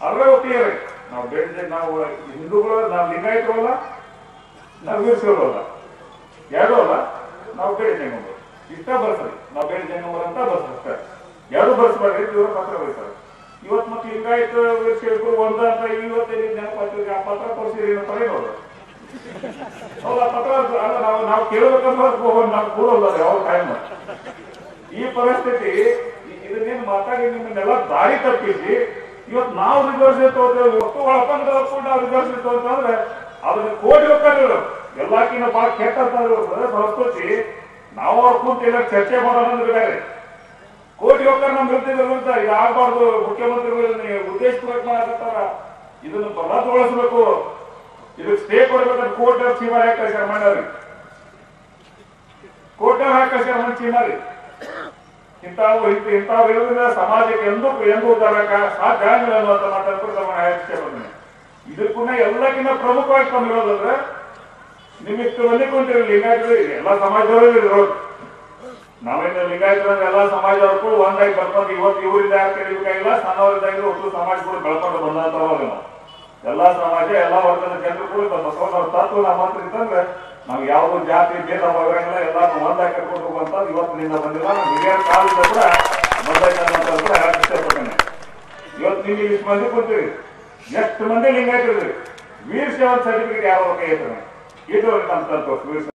ಅಲ್ಲೇ ಒಟ್ಟಿಗೆ ನಾವು ಬೇಡ ನಾವು ಹಿಂದೂಗಳು ನಾವು ಲಿಂಗಾಯತರು ಅಲ್ಲ ನಾವು ವೀರಶೈವರು ಅಲ್ಲ ಯಾರು ಅಲ್ಲ ನಾವು ಬೇಡ ಜಂಗಮರು ಇಷ್ಟ ಬರ್ಸರಿ ನಾವು ಬೇಡ ಜಂಗಮರು ಅಂತ ಬರ್ಸ್ತಾರೆ ಯಾರು ಬರ್ಸ್ಬೇಡ್ರಿ ಇವ್ರ ಪತ್ರ ಬರೀತಾರೆ ಇವತ್ತು ಮತ್ತೆ ಲಿಂಗಾಯತ ವೀರಶೈವರು ಒಂದ ಅಂತ ಇವತ್ತೇ ನೆನಪಾಗ್ತದೆ ಆ ಪತ್ರ ತೋರಿಸಿರಿ ಏನಂತ ನೋಡು ಹೌದಾ ಪತ್ರ ಅಲ್ಲ ನಾವು ನಾವು ಕೇಳಬೇಕಂದ್ರೆ ನಾವು ಕೂಡಲ್ಲ ಯಾವ ಟೈಮ್ ಈ ಪರಿಸ್ಥಿತಿ ಇ- ಇದನ್ನೇನು ಮಾತಾಡಿ ನಿಮ್ಮನ್ನೆಲ್ಲ ದಾರಿ ತಪ್ಪಿಸಿ ಇವತ್ತು ನಾವು ರಿಸರ್ವೇಶನ್ ತಗೋತೇವೆ ಇವತ್ತು ಒಳಪಂದ ಕೂಡ ನಾವು ರಿಸರ್ವೇಶನ್ ತಗೋತಂದ್ರೆ ಅದನ್ನ ಕೋಟಿ ಹೋಗ್ತಾರೆ ಎಲ್ಲಕ್ಕಿಂತ ಬಹಳ ಕೆಟ್ಟ ಸಂಸ್ಕೃತಿ ನಾವು ಅವ್ರ ಕುಂತ ಇಲ್ಲ ಚರ್ಚೆ ಮಾಡೋಣ ಅಂದ್ರೆ ಬೇರೆ ಕೋಟಿ ಹೋಗ್ತಾರೆ ನಮ್ಮ ವಿರುದ್ಧ ವಿರುದ್ಧ ಇದು ಆಗ್ಬಾರ್ದು ಮುಖ್ಯಮಂತ್ರಿಗಳು ಉದ್ದೇಶಪೂರ್ವಕ ಮಾಡಕತ್ತಾರ ಇದನ್ನು ರದ್ದುಗೊಳಿಸಬೇಕು ಇದಕ್ಕೆ ಸ್ಟೇ ಕೊಡ್ಬೇಕಂತ ಕೋರ್ಟ್ ಚೀಮ ಹಾಕಿ ಕಳ್ಸ್ಯಾರ ಮಾಡ್ಯಾರಿ ಕೋರ್ಟ್ ಹಾಕಿ ಕಳ್ಸ್ಯಾರ ಮಂದಿ ಚೀಮಾರಿ ಇಂಥವು ಇಂಥ ಇಂಥವು ಇರೋದ್ರಿಂದ ಸಮಾಜಕ್ಕೆ ಎಂದೂ ಎಂದೂ ತರಕ ಸಾಧ್ಯ ಆಗಿಲ್ಲ ಅನ್ನುವಂಥ ಮಾತನ್ನು ತಮ್ಮ ಇಷ್ಟಪಡ್ತೀನಿ ಇದಕ್ಕೂ ಎಲ್ಲಕ್ಕಿಂತ ಪ್ರಮುಖವಾಗಿ ತಮ್ಮ ಇರೋದಂದ್ರೆ ನಿಮ್ಮಿಷ್ಟು ಮಂದಿ ಕುಂತಿರಲಿ ಲಿಂಗಾಯತರು ಎಲ್ಲ ಸಮಾಜದವರು ಇರೋದು ನಾವೇನು ಲಿಂಗಾಯತರ ಎಲ್ಲ ಸಮಾಜದವ್ರು ಕೂಡ ಒಂದಾಗಿ ಬರ್ಕೊಂಡು ಇವತ್ತು ಇವರಿಂದ ಯಾರು ಕರಿಬೇಕಾಗಿಲ್ಲ ಸಣ್ಣವರಿದ್ದಾಗಿಲ್ಲ ಒಟ್ಟು ಸಮಾಜ ಕೂಡ ಬೆಳ್ಕೊಂಡು ಬಂದಂತವಾಗ ನಾವು ಎಲ್ಲಾ ಸಮಾಜ ಎಲ್ಲಾ ವರ್ಗದ ಜನರು ಕೂಡ ಬಸವಣ್ಣವ್ರ ತತ್ವ ನಮ್ಮ ಹತ್ರ ಇತ್ತಂದ್ರೆ ನಾವು ಯಾವುದೋ ಜಾತಿ ಭೇದ ಭಾವನೆಲ್ಲ ಎಲ್ಲ ಒಂದಾಗಿ ಕರ್ಕೊಂಡು ಹೋಗುವಂತ ಇವತ್ತಿನಿಂದ ಬಂದಿಲ್ಲ ನಮ್ಮ ಹಿರಿಯರ ಕಾಲದಿಂದ ಕೂಡ ಬಂದೈತೆ ಅನ್ನೋದು ಕೂಡ ಹೇಳಕ್ ಇಷ್ಟಪಡ್ತೇನೆ ಇವತ್ತು ನೀವು ಇಷ್ಟು ಮಂದಿ ಕೂತೀರಿ ಎಷ್ಟು ಮಂದಿ ಲಿಂಗಾಯತರಿದ್ರಿ ವೀರ್ ಸೇವನ್ ಸರ್ಟಿಫಿಕೇಟ್ ಯಾವ ಕೈ ಐತನೆ ಇದು ನಮ್ಮ ಸಂತೋಷ ವೀರ್